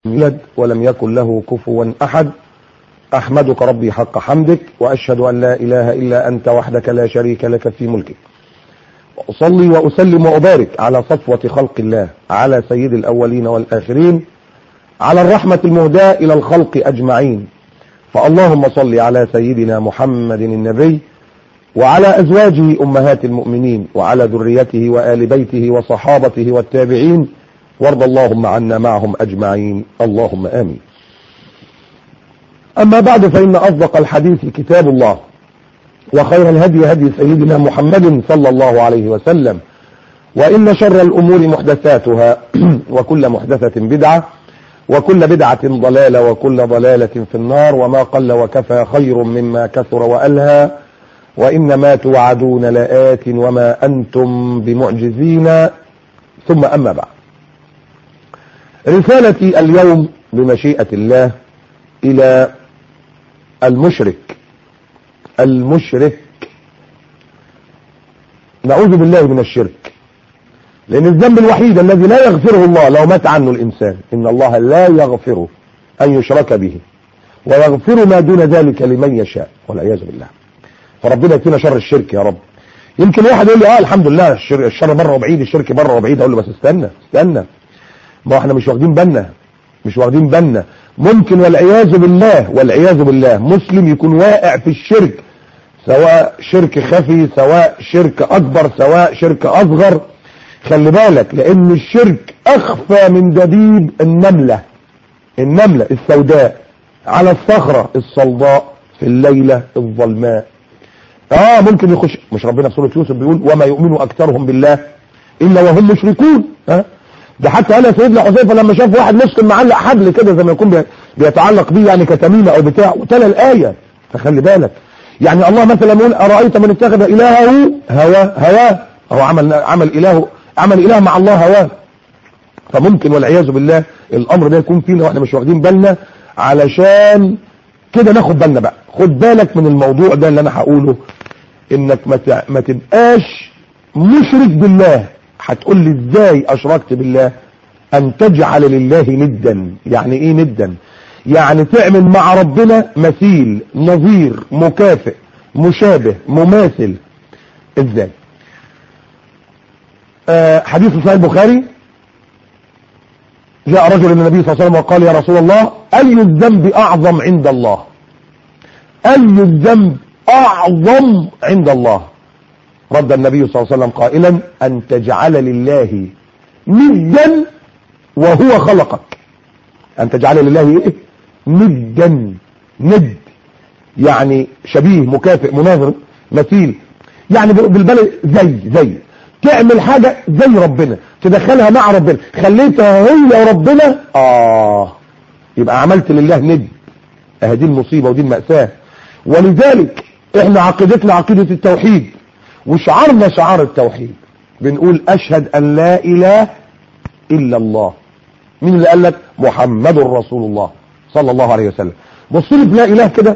يولد ولم يكن له كفوا أحد أحمدك ربي حق حمدك وأشهد أن لا إله إلا أنت وحدك لا شريك لك في ملكك وأصلي وأسلم وأبارك على صفوة خلق الله على سيد الأولين والآخرين على الرحمة المهداة إلى الخلق أجمعين فاللهم صل على سيدنا محمد النبي وعلى أزواجه أمهات المؤمنين وعلى ذريته وآل بيته وصحابته والتابعين وارض اللهم عنا معهم أجمعين اللهم آمين أما بعد فإن أصدق الحديث كتاب الله وخير الهدي هدي سيدنا محمد صلى الله عليه وسلم وإن شر الأمور محدثاتها وكل محدثة بدعة وكل بدعة ضلالة وكل ضلالة في النار وما قل وكفى خير مما كثر وألهى وإنما توعدون لآت وما أنتم بمعجزين ثم أما بعد رسالتي اليوم بمشيئة الله إلى المشرك المشرك نعوذ بالله من الشرك لأن الذنب الوحيد الذي لا يغفره الله لو مات عنه الإنسان إن الله لا يغفره أن يشرك به ويغفر ما دون ذلك لمن يشاء والعياذ بالله فربنا يكفينا شر الشرك يا رب يمكن واحد يقول لي اه الحمد لله الشر, الشر بره وبعيد الشرك بره وبعيد اقول له بس استنى استنى ما احنا مش واخدين بالنا مش واخدين بالنا ممكن والعياذ بالله والعياذ بالله مسلم يكون واقع في الشرك سواء شرك خفي سواء شرك اكبر سواء شرك اصغر خلي بالك لان الشرك اخفى من دبيب النملة النملة السوداء على الصخرة الصلداء في الليلة الظلماء اه ممكن يخش مش ربنا في سورة يوسف بيقول وما يؤمن اكثرهم بالله الا وهم مشركون ها ده حتى قال سيدنا حذيفه لما شاف واحد مسلم معلق حبل كده زي ما يكون بيتعلق بيه يعني كتميمه او بتاع وتلا الايه فخلي بالك يعني الله مثلا يقول ارايت من اتخذ الهه هواه هواه هو عمل عمل اله عمل اله مع الله هواه فممكن والعياذ بالله الامر ده يكون فينا واحنا مش واخدين بالنا علشان كده ناخد بالنا بقى خد بالك من الموضوع ده اللي انا هقوله انك ما ما تبقاش مشرك بالله هتقول لي ازاي اشركت بالله ان تجعل لله ندا يعني ايه ندا يعني تعمل مع ربنا مثيل نظير مكافئ مشابه مماثل ازاي آه حديث صحيح البخاري جاء رجل النبي صلى الله عليه وسلم وقال يا رسول الله اي الذنب اعظم عند الله اي الذنب اعظم عند الله رد النبي صلى الله عليه وسلم قائلا ان تجعل لله ندا وهو خلقك ان تجعل لله ايه ندا ند يعني شبيه مكافئ مناظر مثيل يعني بالبلد زي زي تعمل حاجة زي ربنا تدخلها مع ربنا خليتها هي ربنا اه يبقى عملت لله ند اه دي المصيبة ودي المأساة ولذلك احنا عقيدتنا عقيدة التوحيد وشعارنا شعار التوحيد بنقول اشهد ان لا اله الا الله مين اللي قال لك محمد رسول الله صلى الله عليه وسلم بص لي لا اله كده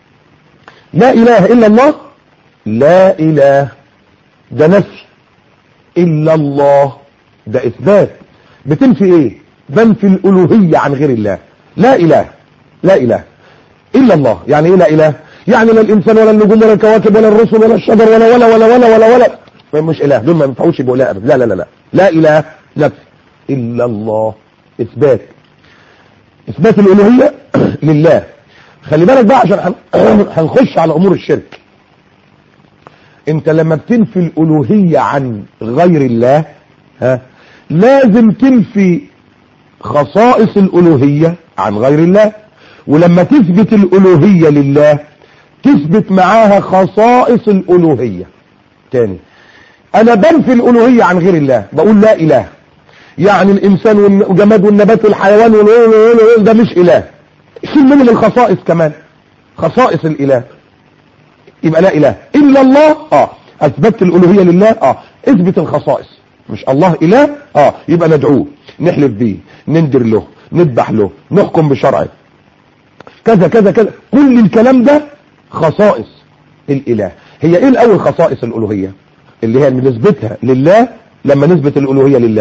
لا اله الا الله لا اله ده نفي الا الله ده اثبات بتنفي ايه بنفي الالوهية عن غير الله لا اله لا اله الا الله يعني ايه لا اله يعني لا الانسان ولا النجوم ولا الكواكب ولا الرسل ولا الشجر ولا ولا ولا ولا ولا ولا مش اله دول ما ينفعوش يبقوا لا ابدا لا لا لا لا لا اله نفي الا الله اثبات اثبات الالوهيه لله خلي بالك بقى عشان هنخش على امور الشرك انت لما بتنفي الالوهيه عن غير الله ها لازم تنفي خصائص الالوهيه عن غير الله ولما تثبت الالوهيه لله تثبت معاها خصائص الالوهيه تاني انا بنفي الالوهيه عن غير الله بقول لا اله يعني الانسان والجماد والنبات والحيوان ده مش اله شيل منهم الخصائص كمان خصائص الاله يبقى لا اله الا الله اه اثبتت الالوهيه لله اه اثبت الخصائص مش الله اله اه يبقى ندعوه نحلف بيه نندر له نذبح له نحكم بشرعه كذا كذا كذا كل الكلام ده خصائص الاله هي ايه الاول خصائص الالوهيه اللي هي نثبتها لله لما نثبت الالوهيه لله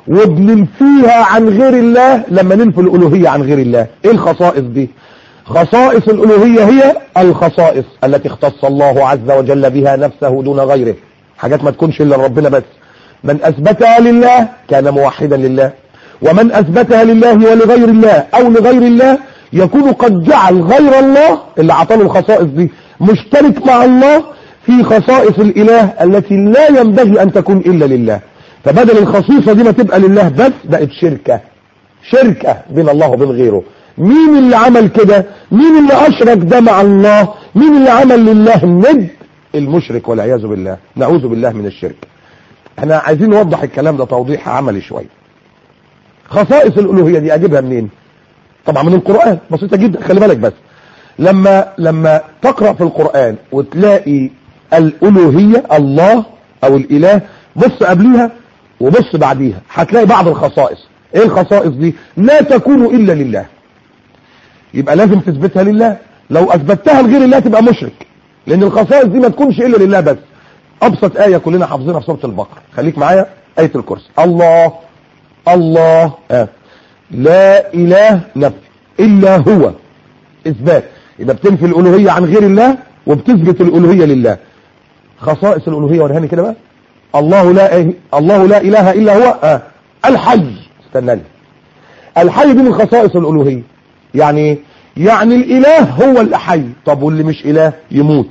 وبننفيها عن غير الله لما ننفي الالوهيه عن غير الله ايه الخصائص دي خصائص الالوهيه هي الخصائص التي اختص الله عز وجل بها نفسه دون غيره حاجات ما تكونش الا ربنا بس من اثبتها لله كان موحدا لله ومن اثبتها لله ولغير الله او لغير الله يكون قد جعل غير الله اللي عطاله الخصائص دي مشترك مع الله في خصائص الاله التي لا ينبغي ان تكون الا لله فبدل الخصيصة دي ما تبقى لله بس بقت شركة شركة بين الله وبين غيره مين اللي عمل كده مين اللي اشرك ده مع الله مين اللي عمل لله الند المشرك والعياذ بالله نعوذ بالله من الشرك احنا عايزين نوضح الكلام ده توضيح عملي شويه خصائص الالوهيه دي اجيبها منين طبعا من القران بسيطه جدا خلي بالك بس لما لما تقرا في القران وتلاقي الالوهيه الله او الاله بص قبليها وبص بعديها هتلاقي بعض الخصائص ايه الخصائص دي لا تكون الا لله يبقى لازم تثبتها لله لو اثبتها لغير الله تبقى مشرك لان الخصائص دي ما تكونش الا لله بس ابسط ايه كلنا حافظينها في سوره البقره خليك معايا ايه الكرسي الله الله آه. لا اله نفي الا هو اثبات يبقى بتنفي الالوهيه عن غير الله وبتثبت الالوهيه لله خصائص الالوهيه ورهاني كده بقى الله لا إيه الله لا اله الا هو آه. الحي استناني الحي دي من خصائص الالوهيه يعني ايه يعني الاله هو الحي طب واللي مش اله يموت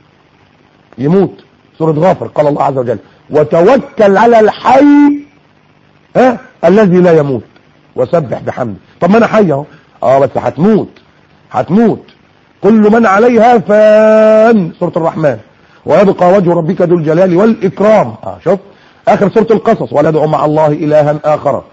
يموت سوره غافر قال الله عز وجل وتوكل على الحي ها الذي لا يموت وسبح بحمده طب ما انا حي اهو اه بس هتموت هتموت كل من عليها فان سوره الرحمن ويبقى وجه ربك ذو الجلال والإكرام آه شوف آخر سورة القصص ولا ندعو مع الله إلها آخر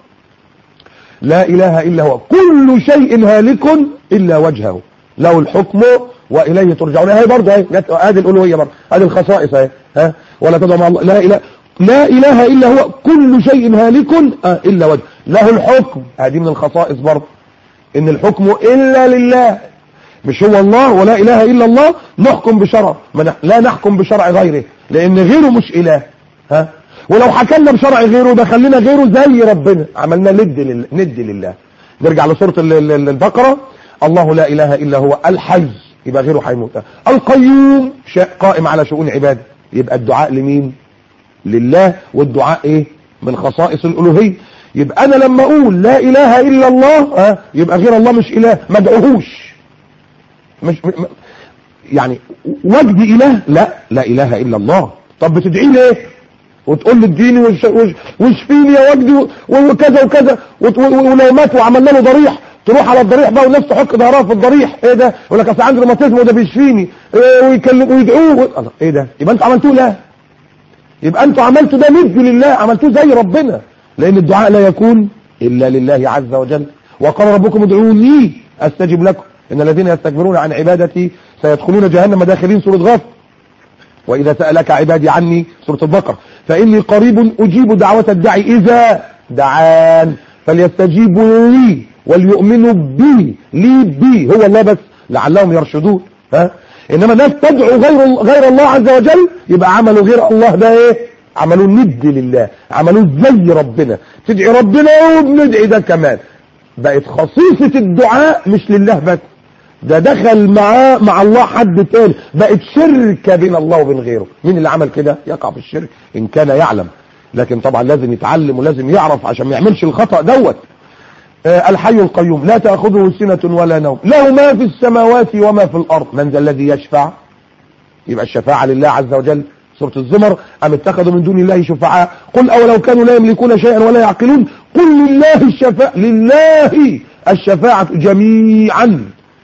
لا إله إلا هو كل شيء هالك إلا وجهه له الحكم وإليه ترجعون هي برضه اهي جت هذه الألوهية برضه هذه الخصائص اهي ها ولا تدعو مع الله لا إله لا إله إلا هو كل شيء هالك آه إلا وجهه له الحكم هذه من الخصائص برضه إن الحكم إلا لله مش هو الله ولا اله الا الله نحكم بشرع لا نحكم بشرع غيره لان غيره مش اله ها ولو حكمنا بشرع غيره ده خلينا غيره زي ربنا عملنا ند لله ند لله نرجع لسوره البقره الله لا اله الا هو الحي يبقى غيره هيموت القيوم قائم على شؤون عباده يبقى الدعاء لمين لله والدعاء ايه من خصائص الالوهيه يبقى انا لما اقول لا اله الا الله ها يبقى غير الله مش اله ما ادعوهوش مش يعني وجد اله لا لا اله الا الله طب بتدعي ليه وتقول لي اديني واشفيني يا وجدي وكذا وكذا ولو مات وعملنا له ضريح تروح على الضريح بقى والناس تحك ظهرها في الضريح ايه ده يقول لك اصل عندي روماتيزم وده بيشفيني إيه ويكلم ويدعوه ايه ده يبقى انتوا عملتوه لا يبقى انتوا عملتوا ده ند لله عملتوه زي ربنا لان الدعاء لا يكون الا لله عز وجل وقال ربكم ادعوني استجب لكم إن الذين يستكبرون عن عبادتي سيدخلون جهنم داخلين سورة غافر وإذا سألك عبادي عني سورة البقرة فإني قريب أجيب دعوة الداعي إذا دعان فليستجيبوا لي وليؤمنوا بي لي بي هو الله بس لعلهم يرشدون ها إنما ناس تدعو غير غير الله عز وجل يبقى عملوا غير الله ده إيه عملوا ند لله عملوا زي ربنا تدعي ربنا وبندعي ده كمان بقت خصيصة الدعاء مش لله بس ده دخل معاه مع الله حد تاني بقت شركة بين الله وبين غيره مين اللي عمل كده يقع في الشرك ان كان يعلم لكن طبعا لازم يتعلم ولازم يعرف عشان ما يعملش الخطأ دوت آه الحي القيوم لا تأخذه سنة ولا نوم له ما في السماوات وما في الأرض من ذا الذي يشفع يبقى الشفاعة لله عز وجل سورة الزمر أم اتخذوا من دون الله شفعاء قل أولو كانوا لا يملكون شيئا ولا يعقلون قل لله الشفاعة لله الشفاعة جميعا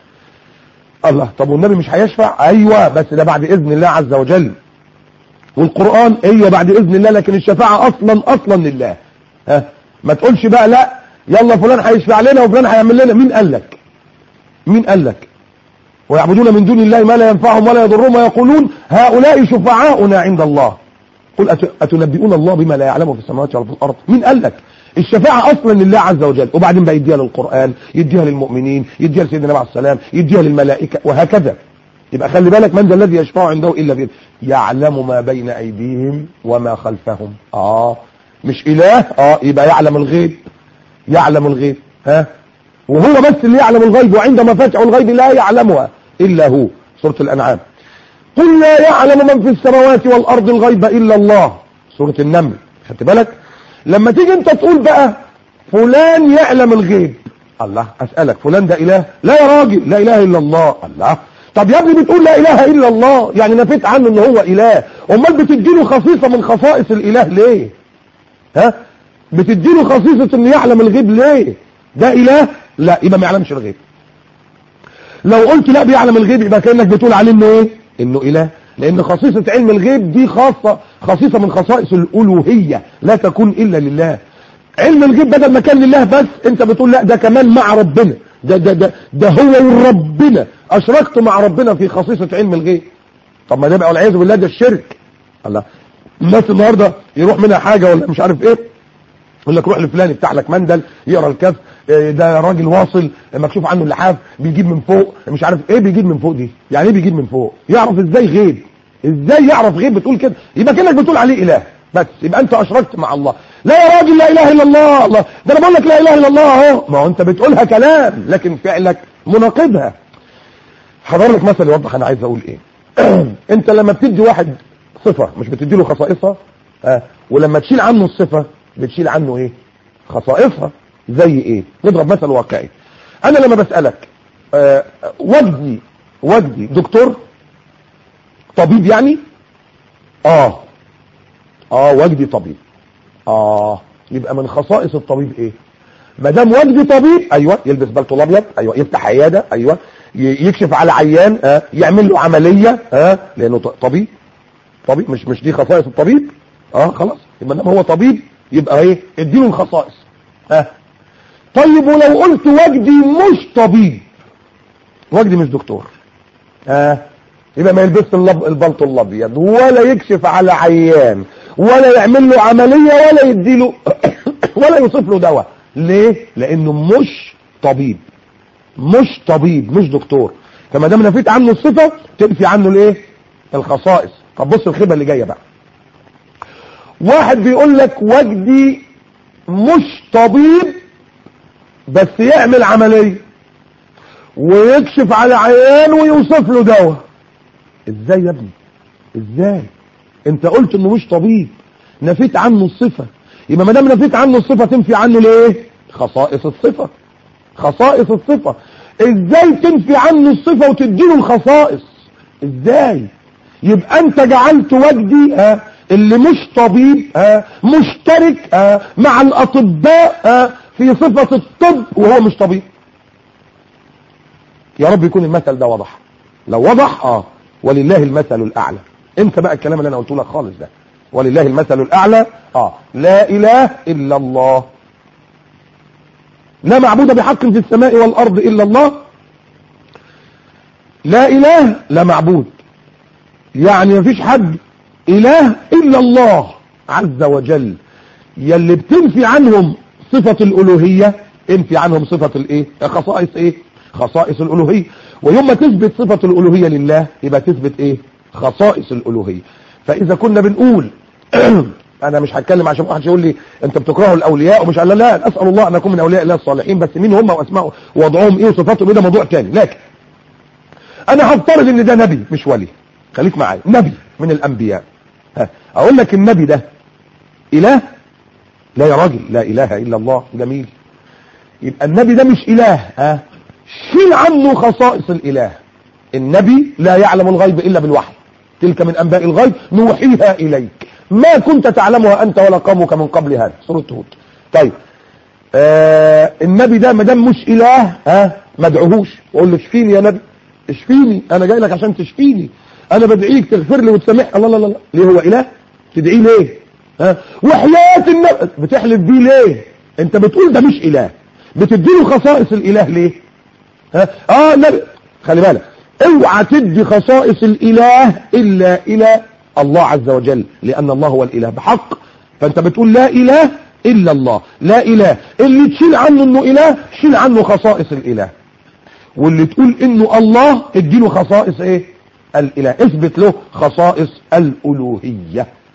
الله طب والنبي مش هيشفع ايوه بس ده بعد اذن الله عز وجل والقرآن هي بعد اذن الله لكن الشفاعة اصلا اصلا لله ها ما تقولش بقى لا يلا فلان هيشفع لنا وفلان هيعمل لنا مين قال لك مين قال لك ويعبدون من دون الله ما لا ينفعهم ولا يضرهم ويقولون هؤلاء شفعاؤنا عند الله قل أتنبئون الله بما لا يعلمه في السماوات ولا في الأرض مين قال لك الشفاعة أصلا لله عز وجل وبعدين بقى يديها للقرآن يديها للمؤمنين يديها لسيدنا النبي عليه السلام يديها للملائكة وهكذا يبقى خلي بالك من ذا الذي يشفع عنده إلا بإذن يعلم ما بين أيديهم وما خلفهم آه مش اله اه يبقى يعلم الغيب يعلم الغيب ها وهو بس اللي يعلم الغيب وعند مفاتح الغيب لا يعلمها الا هو سورة الانعام قل لا يعلم من في السماوات والارض الغيب الا الله سورة النمل خدت بالك لما تيجي انت تقول بقى فلان يعلم الغيب الله اسألك فلان ده اله لا يا راجل لا اله الا الله الله طب يا ابني بتقول لا اله الا الله يعني نفيت عنه ان هو اله امال بتديله خصيصة من خصائص الاله ليه ها بتديله خصيصة انه يعلم الغيب ليه ده اله لا يبقى ما يعلمش الغيب لو قلت لا بيعلم الغيب يبقى كانك بتقول عليه انه ايه انه اله لان خصيصة علم الغيب دي خاصة خصيصة من خصائص الالوهية لا تكون الا لله علم الغيب بدل ما كان لله بس انت بتقول لا ده كمان مع ربنا ده ده ده, ده هو وربنا اشركت مع ربنا في خصيصة علم الغيب طب ما ده بقى والعياذ بالله ده الشرك الله الناس النهارده يروح منها حاجة ولا مش عارف ايه يقول لك روح لفلان يفتح لك مندل يقرا الكف إيه ده راجل واصل مكشوف عنه اللحاف بيجيب من فوق مش عارف ايه بيجيب من فوق دي يعني ايه بيجيب من فوق يعرف ازاي غيب ازاي يعرف غيب بتقول كده يبقى كانك بتقول عليه اله بس يبقى انت اشركت مع الله لا يا راجل لا اله الا الله الله ده انا بقول لك لا اله الا الله اهو ما هو انت بتقولها كلام لكن فعلك مناقضها حضر لك مثل يوضح انا عايز اقول ايه انت لما بتدي واحد صفة مش بتدي له خصائصها آه. ولما تشيل عنه الصفة بتشيل عنه ايه خصائصها زي ايه نضرب مثل واقعي انا لما بسألك آه وجدي وجدي دكتور طبيب يعني اه اه وجدي طبيب اه يبقى من خصائص الطبيب ايه ما دام وجدي طبيب ايوه يلبس بلطو الابيض ايوه يفتح عياده ايوه يكشف على عيان آه يعمل له عمليه اه لانه طبيب طبيب مش مش دي خصائص الطبيب اه خلاص يبقى دام هو طبيب يبقى ايه اديله الخصائص اه طيب ولو قلت وجدي مش طبيب وجدي مش دكتور اه يبقى ما يلبسش البلطو الابيض ولا يكشف على عيان ولا يعمل له عمليه ولا يديله ولا يوصف له دواء ليه لانه مش طبيب مش طبيب مش دكتور فما دام نفيت عنه الصفه تنفي عنه الايه الخصائص طب بص الخيبه اللي جايه بقى واحد بيقول لك وجدي مش طبيب بس يعمل عمليه ويكشف على عيان ويوصف له دواء ازاي يا ابني ازاي انت قلت انه مش طبيب نفيت عنه الصفه يبقى ما دام نفيت عنه الصفه تنفي عنه ليه خصائص الصفه خصائص الصفه ازاي تنفي عنه الصفه وتديله الخصائص ازاي يبقى انت جعلت وجدي ها اللي مش طبيب ها مشترك ها مع الاطباء ها في صفة الطب وهو مش طبيب يا رب يكون المثل ده وضح لو وضح اه ولله المثل الاعلى انت بقى الكلام اللي انا قلته لك خالص ده ولله المثل الاعلى اه لا اله الا الله لا معبود بحق في السماء والارض الا الله لا اله لا معبود يعني مفيش حد اله الا الله عز وجل يلي بتنفي عنهم صفة الالوهية انفي عنهم صفة الايه خصائص ايه خصائص الالوهية ويوم ما تثبت صفة الالوهية لله يبقى تثبت ايه خصائص الالوهية فاذا كنا بنقول انا مش هتكلم عشان واحد يقول لي انت بتكرهوا الاولياء ومش قال لا اسال الله ان اكون من اولياء الله الصالحين بس مين هم واسمائهم ووضعهم ايه وصفاتهم ايه ده موضوع تاني لكن انا هفترض ان ده نبي مش ولي خليك معايا نبي من الانبياء ها اقول لك النبي ده اله لا يا راجل لا اله الا الله جميل يبقى النبي ده مش اله ها شيل عنه خصائص الاله النبي لا يعلم الغيب الا بالوحي تلك من انباء الغيب نوحيها اليك ما كنت تعلمها انت ولا قومك من قبل هذا سوره هود طيب آه النبي ده ما دام مش اله ها ما ادعوهوش واقول له اشفيني يا نبي اشفيني انا جاي لك عشان تشفيني انا بدعيك تغفر لي وتسامحني الله لا لا لا ليه هو اله تدعيه ليه ها وحياة النبي بتحلف بيه ليه انت بتقول ده مش اله بتديله خصائص الاله ليه ها اه نبي خلي بالك اوعى تدي خصائص الاله الا الى الله عز وجل لان الله هو الاله بحق فانت بتقول لا اله الا الله لا اله اللي تشيل عنه انه اله شيل عنه خصائص الاله واللي تقول انه الله اديله خصائص ايه الاله اثبت له خصائص الالوهيه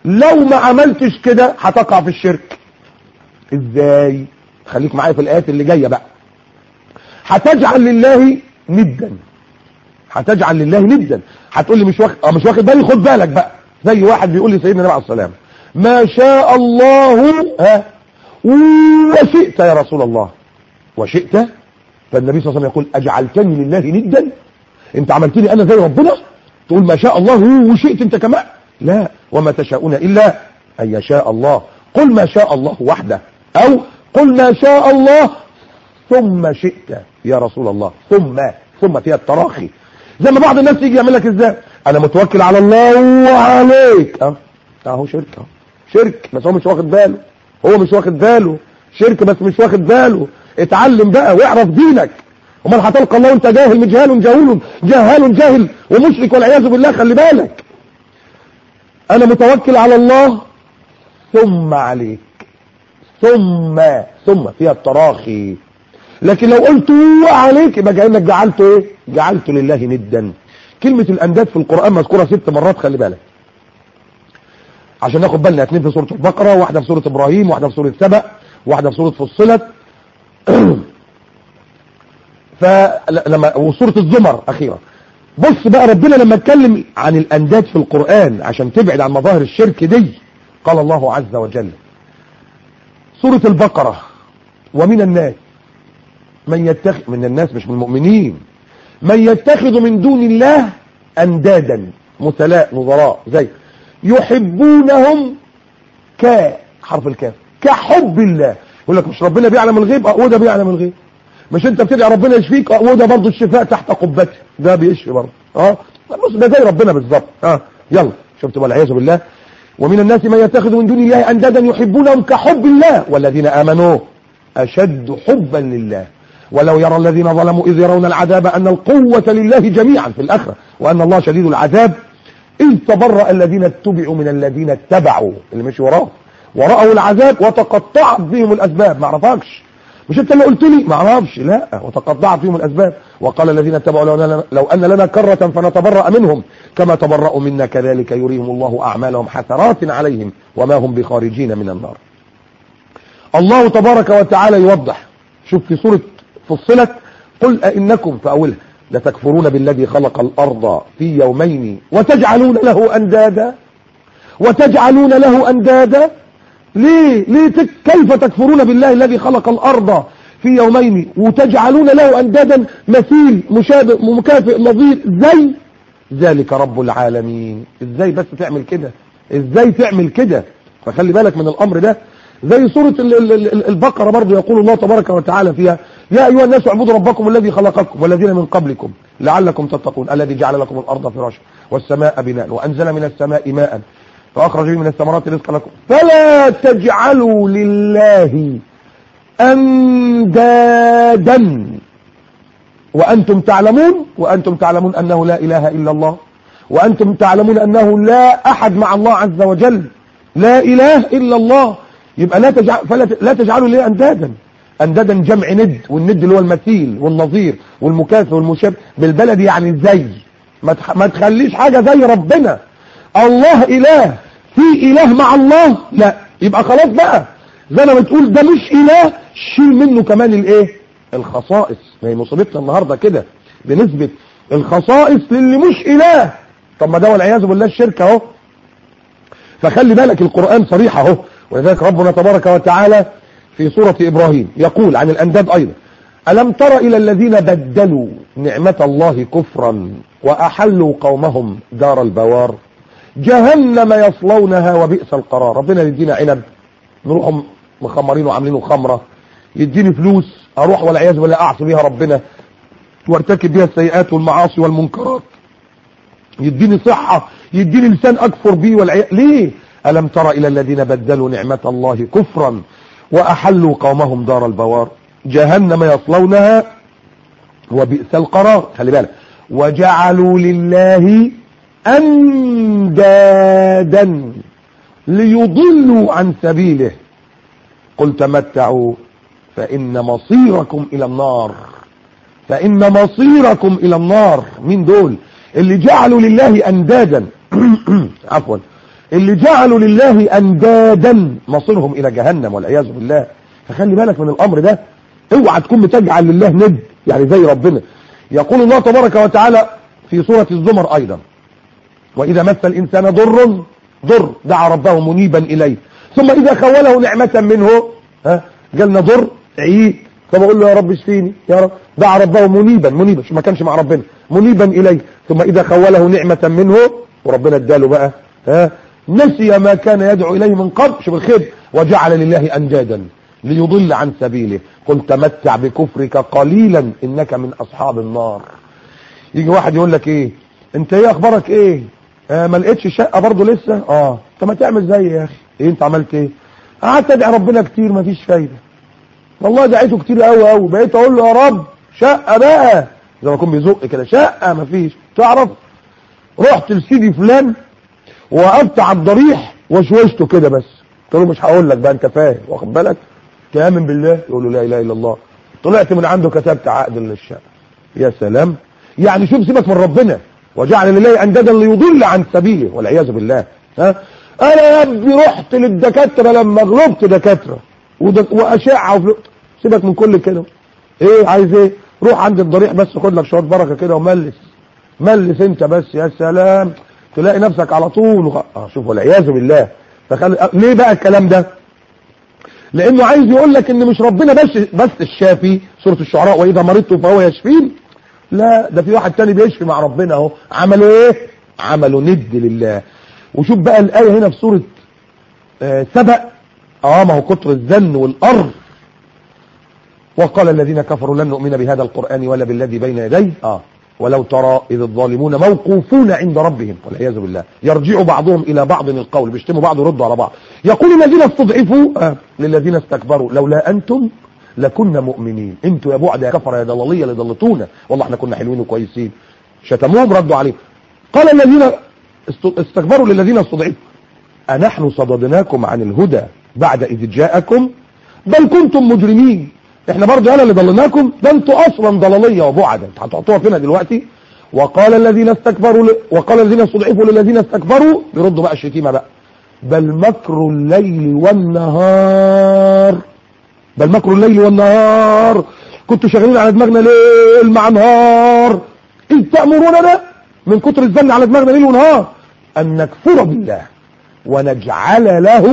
لو ما عملتش كده هتقع في الشرك ازاي خليك معايا في الايات اللي جايه بقى هتجعل لله ندا هتجعل لله ندا هتقول لي مش واخد اه مش واخد بالي خد بالك بقى زي واحد بيقول لي سيدنا النبي عليه السلام ما شاء الله ها وشئت يا رسول الله وشئت فالنبي صلى الله عليه وسلم يقول اجعلتني لله ندا انت عملتني انا زي ربنا تقول ما شاء الله وشئت انت كمان لا وما تشاءون الا ان يشاء الله قل ما شاء الله وحده او قل ما شاء الله ثم شئت يا رسول الله ثم ثم فيها التراخي زي ما بعض الناس يجي يعمل لك ازاي انا متوكل على الله وعليك اه اهو شرك اهو شرك بس هو مش واخد باله هو مش واخد باله شرك بس مش واخد باله اتعلم بقى واعرف دينك امال هتلقى الله وانت جاهل مجهال جاهل جاهل جاهل ومشرك والعياذ بالله خلي بالك انا متوكل على الله ثم عليك ثم ثم فيها التراخي لكن لو قلت عليك يبقى كانك جعلته ايه جعلته لله ندا كلمة الانداد في القرآن مذكورة ست مرات خلي بالك عشان ناخد بالنا اثنين في سورة البقرة واحدة في سورة ابراهيم واحدة في سورة سبأ واحدة في سورة فصلت فلما وسورة الزمر اخيرا بص بقى ربنا لما اتكلم عن الانداد في القرآن عشان تبعد عن مظاهر الشرك دي قال الله عز وجل سورة البقرة ومن الناس من يتخذ من الناس مش من المؤمنين من يتخذ من دون الله اندادا مثلاء نظراء زي يحبونهم ك حرف الكاف كحب الله يقول لك مش ربنا بيعلم الغيب اه وده بيعلم الغيب مش انت بتدعي ربنا يشفيك اه وده برضه الشفاء تحت قبته ده بيشفي برضه اه بص ده زي ربنا بالظبط اه يلا شفت والعياذ بالله ومن الناس من يتخذ من دون الله اندادا يحبونهم كحب الله والذين امنوا اشد حبا لله ولو يرى الذين ظلموا إذ يرون العذاب أن القوة لله جميعا في الآخرة وأن الله شديد العذاب إذ تبرأ الذين اتبعوا من الذين اتبعوا اللي مش وراه ورأوا العذاب وتقطعت بهم الأسباب ما عرفكش مش انت اللي قلت لي ما اعرفش لا وتقطعت بهم الأسباب وقال الذين اتبعوا لو, لنا لو أن لنا كرة فنتبرأ منهم كما تبرأوا منا كذلك يريهم الله أعمالهم حسرات عليهم وما هم بخارجين من النار الله تبارك وتعالى يوضح شوف في سورة فصلت قل أئنكم في أولها لتكفرون بالذي خلق الأرض في يومين وتجعلون له أندادا وتجعلون له أندادا ليه ليه تك كيف تكفرون بالله الذي خلق الأرض في يومين وتجعلون له أندادا مثيل مشابه مكافئ نظير زي ذلك رب العالمين ازاي بس تعمل كده ازاي تعمل كده فخلي بالك من الأمر ده زي سورة البقرة برضو يقول الله تبارك وتعالى فيها يا أيها الناس اعبدوا ربكم الذي خلقكم والذين من قبلكم لعلكم تتقون الذي جعل لكم الأرض فراشا والسماء بناء وأنزل من السماء ماء فأخرج من الثمرات رزقا لكم فلا تجعلوا لله أندادا وأنتم تعلمون وأنتم تعلمون أنه لا إله إلا الله وأنتم تعلمون أنه لا أحد مع الله عز وجل لا إله إلا الله يبقى لا تجعل فلا لا تجعلوا ليه اندادا اندادا جمع ند والند اللي هو المثيل والنظير والمكافئ والمشابه بالبلد يعني زي ما تخ... ما تخليش حاجه زي ربنا الله اله في اله مع الله لا يبقى خلاص بقى زي ما بتقول ده مش اله شيل منه كمان الايه الخصائص ما هي مصيبتنا النهارده كده بنسبه الخصائص للي مش اله طب ما ده والعياذ بالله الشرك اهو فخلي بالك القران صريح اهو ولذلك ربنا تبارك وتعالى في سورة إبراهيم يقول عن الأنداد أيضا ألم تر إلى الذين بدلوا نعمة الله كفرا وأحلوا قومهم دار البوار جهنم يصلونها وبئس القرار ربنا يدينا عنب نروح مخمرين وعاملينه خمرة يديني فلوس أروح والعياذ بالله أعصي بها ربنا وارتكب بها السيئات والمعاصي والمنكرات يديني صحة يديني لسان أكفر بيه والعياذ ليه ألم تر إلى الذين بدلوا نعمة الله كفرا وأحلوا قومهم دار البوار جهنم يصلونها وبئس القرار خلي بالك وجعلوا لله أندادا ليضلوا عن سبيله قل تمتعوا فإن مصيركم إلى النار فإن مصيركم إلى النار مين دول اللي جعلوا لله أندادا عفوا اللي جعلوا لله اندادا مصيرهم الى جهنم والعياذ بالله فخلي بالك من الامر ده اوعى تكون بتجعل لله ند يعني زي ربنا يقول الله تبارك وتعالى في سورة الزمر ايضا واذا مس الانسان ضر ضر دعا ربه منيبا اليه ثم اذا خوله نعمة منه ها قالنا ضر عيد فبقول له يا رب اشفيني يا رب دعا ربه منيبا منيبا ما كانش مع ربنا منيبا اليه ثم اذا خوله نعمة منه وربنا اداله بقى ها نسي ما كان يدعو اليه من قبل شوف الخير وجعل لله اندادا ليضل عن سبيله قل تمتع بكفرك قليلا انك من اصحاب النار يجي واحد يقول لك ايه انت ايه اخبارك ايه آه ما لقيتش شقه برضه لسه اه طب ما تعمل زي يا اخي ايه انت عملت ايه قعدت ادعي ربنا كتير ما فيش فايده والله دعيته كتير قوي قوي بقيت اقول له يا رب شقه بقى زي ما يكون بيزق كده شقه ما فيش تعرف رحت لسيدي فلان ووقفت على الضريح وشوشته كده بس قلت له مش هقول لك بقى انت فاهم واخد بالك تامن بالله يقول له لا اله الا الله طلعت من عنده كتبت عقد للشقه يا سلام يعني شوف سيبك من ربنا وجعل لله اندادا ليضل عن سبيله والعياذ بالله ها انا يا ابني رحت للدكاتره لما غلبت دكاتره ودك- واشعه وفل... سيبك من كل كده ايه عايز ايه روح عند الضريح بس خد لك شويه بركه كده وملس ملس انت بس يا سلام تلاقي نفسك على طول وخ... اه شوف والعياذ بالله فخلي آه، ليه بقى الكلام ده لانه عايز يقول لك ان مش ربنا بس بس الشافي سوره الشعراء واذا مرضت فهو يشفين لا ده في واحد تاني بيشفي مع ربنا اهو عملوا ايه عملوا ند لله وشوف بقى الايه هنا في سوره آه سبأ اه ما هو كتر الزن والقر وقال الذين كفروا لن نؤمن بهذا القرآن ولا بالذي بين يديه اه ولو ترى إذ الظالمون موقوفون عند ربهم والعياذ بالله يرجع بعضهم إلى بعض القول بيشتموا بعض ويردوا على بعض يقول الذين استضعفوا آه للذين استكبروا لولا أنتم لكنا مؤمنين انتوا يا بعد يا كفر يا ضلالية اللي ضلتونا والله احنا كنا حلوين وكويسين شتموهم ردوا عليهم قال الذين است- استكبروا للذين استضعفوا أنحن صددناكم عن الهدى بعد إذ جاءكم بل كنتم مجرمين احنا برضه انا اللي ضللناكم ده انتوا اصلا ضلاليه وبعدا انتوا هتحطوها فينا دلوقتي وقال الذين استكبروا ل... وقال الذين استضعفوا للذين استكبروا بيردوا بقى الشتيمه بقى بل مكر الليل والنهار بل مكر الليل والنهار كنتوا شغالين على دماغنا ليل مع نهار إذ تأمروننا من كتر الزن على دماغنا ليل ونهار أن نكفر بالله ونجعل له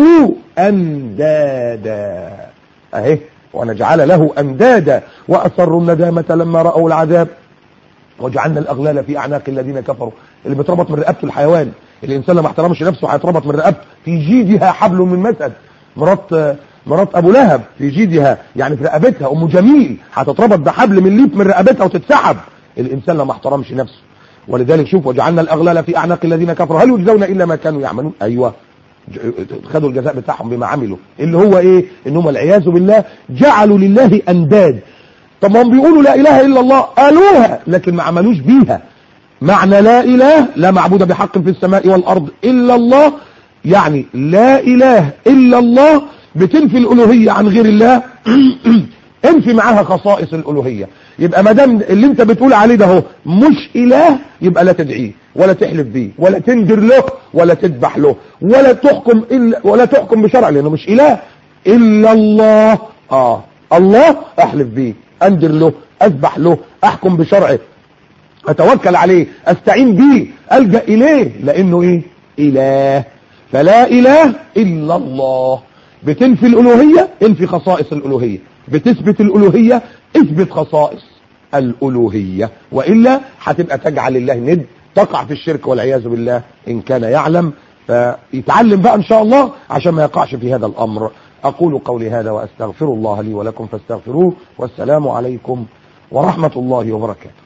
أندادا أهي ونجعل له أندادا وأسروا الندامة لما رأوا العذاب وجعلنا الأغلال في أعناق الذين كفروا اللي بيتربط من رقبته الحيوان الإنسان لما احترمش نفسه هيتربط من رقبته في جيدها حبل من مسد مرات مرات أبو لهب في جيدها يعني في رقبتها أم جميل هتتربط بحبل من ليف من رقبتها وتتسحب الإنسان لما احترمش نفسه ولذلك شوف وجعلنا الأغلال في أعناق الذين كفروا هل يجزون إلا ما كانوا يعملون أيوة ج- خدوا الجزاء بتاعهم بما عملوا اللي هو ايه انهم والعياذ بالله جعلوا لله انداد طب ما هم بيقولوا لا اله الا الله قالوها لكن ما عملوش بيها معنى لا اله لا معبود بحق في السماء والارض الا الله يعني لا اله الا الله بتنفي الالوهيه عن غير الله انفي معاها خصائص الالوهيه يبقى ما دام اللي انت بتقول عليه ده هو مش اله يبقى لا تدعيه ولا تحلف بيه ولا تنذر له ولا تذبح له ولا تحكم الا ولا تحكم بشرع لانه مش اله الا الله اه الله احلف بيه انذر له اذبح له احكم بشرعه اتوكل عليه استعين بيه الجا اليه لانه ايه اله فلا اله الا الله بتنفي الالوهيه انفي خصائص الالوهيه بتثبت الالوهيه اثبت خصائص الالوهيه والا هتبقى تجعل الله ند تقع في الشرك والعياذ بالله ان كان يعلم فيتعلم بقى ان شاء الله عشان ما يقعش في هذا الامر اقول قولي هذا واستغفر الله لي ولكم فاستغفروه والسلام عليكم ورحمه الله وبركاته